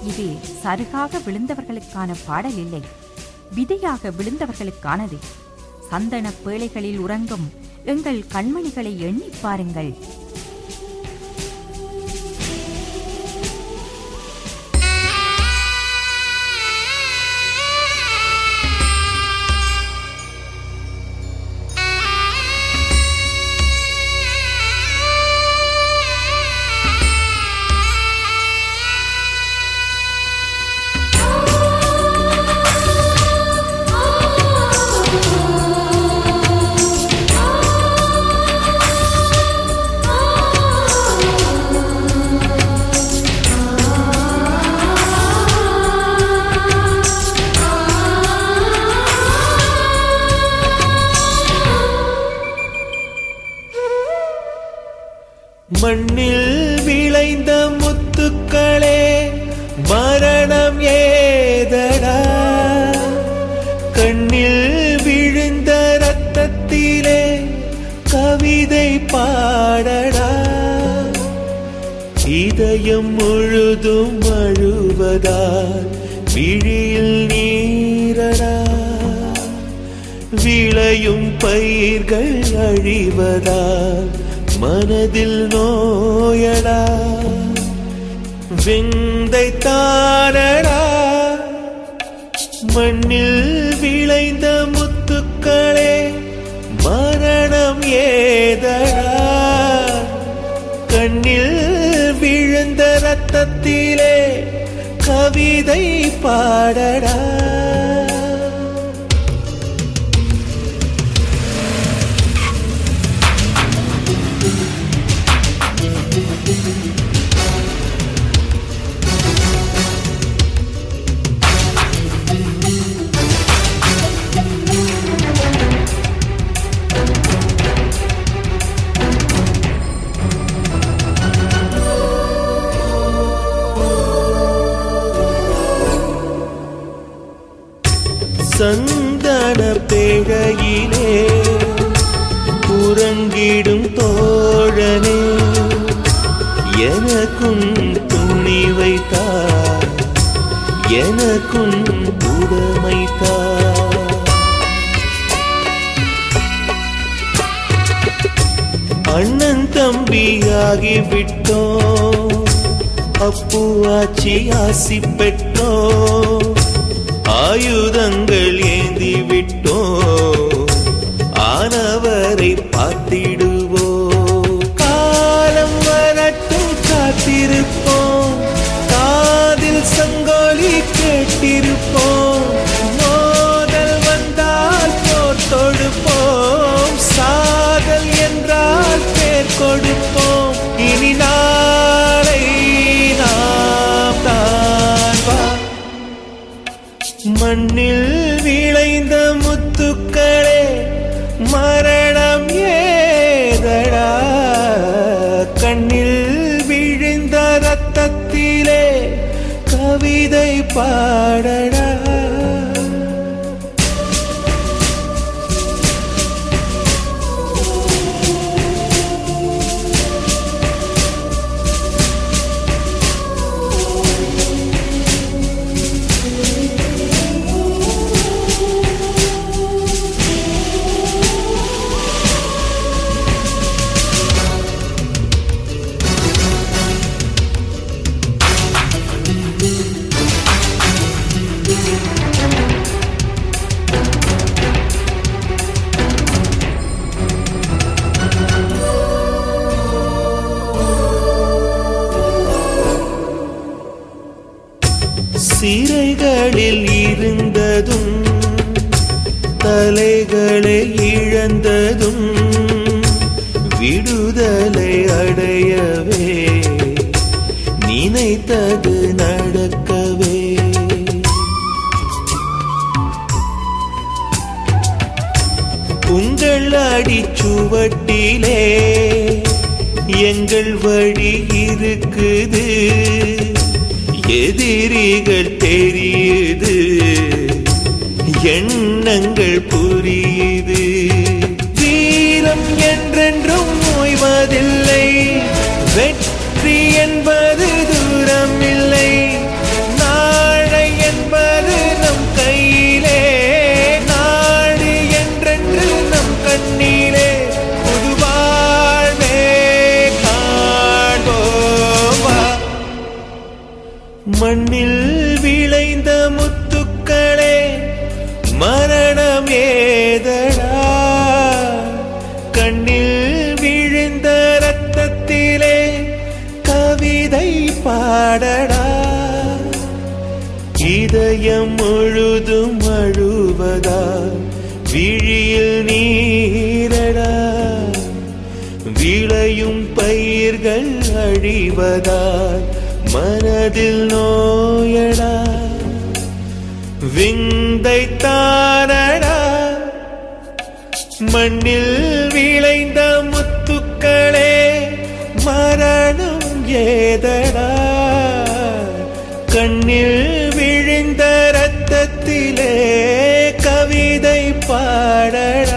இது சருகாக விழுந்தவர்களுக்கான பாடல் இல்லை விதையாக விழுந்தவர்களுக்கானது சந்தன பேழைகளில் உறங்கும் எங்கள் கண்மணிகளை எண்ணிப் பாருங்கள் மண்ணில் விளைந்த முத்துக்களே மரணம் ஏதடா கண்ணில் விழுந்த ரத்தத்திலே கவிதை பாடடா இதயம் முழுதும் அழுவதால் விழியில் நீரடா விளையும் பயிர்கள் அழிவதால் மனதில் நோயடா விந்தை தானடா மண்ணில் விளைந்த முத்துக்களே மரணம் ஏதடா கண்ணில் விழுந்த ரத்தத்திலே கவிதை பாடடா சந்தன பேழையிலே உறங்கிடும் தோழனே எனக்கும் துணி வைத்தார் எனக்கும் உடமைத்தார் அண்ணன் தம்பியாகி விட்டோம் அப்பு ஆச்சி ஆசி பெற்றோம் ஆயுதங்கள் ஏந்தி விட்டோம் ஆனவரை பார்த்திடுவோ காலம் வரட்டும் காத்திருப்போம் காதில் சங்கோலி கேட்டிருப்போம் மோதல் வந்தால் போர் தொடுப்போம் சாதல் என்றால் பேர் கொடுப்போம் இனி நாளை நாம் தான் வா மண்ணில் விளைந்த முத்துக்களே மரணம் ஏதடா கண்ணில் விழுந்த ரத்தத்திலே கவிதை பாடடா சிறைகளில் இருந்ததும் தலைகளை இழந்ததும் விடுதலை அடையவே நினைத்தது நடக்கவே உங்கள் அடிச்சுவட்டிலே எங்கள் வழி இருக்குது எதிரிகள் தெரியுது எண்ணங்கள் புரியுது வீரம் என்றென்றும் ஓய்வதில்லை வெற்றி என்பது தூரம் இல்லை மண்ணில் விளைந்த முத்துக்களே மரணம் ஏதடா கண்ணில் விழுந்த ரத்தத்திலே கவிதை பாடடா இதயம் முழுதும் அழுவதா விழியில் நீரடா விளையும் பயிர்கள் அழிவதால் மனதில் நோயடா விந்தை தானடா மண்ணில் விளைந்த முத்துக்களே மரணம் ஏதடா கண்ணில் விழுந்த ரத்தத்திலே கவிதை பாடடா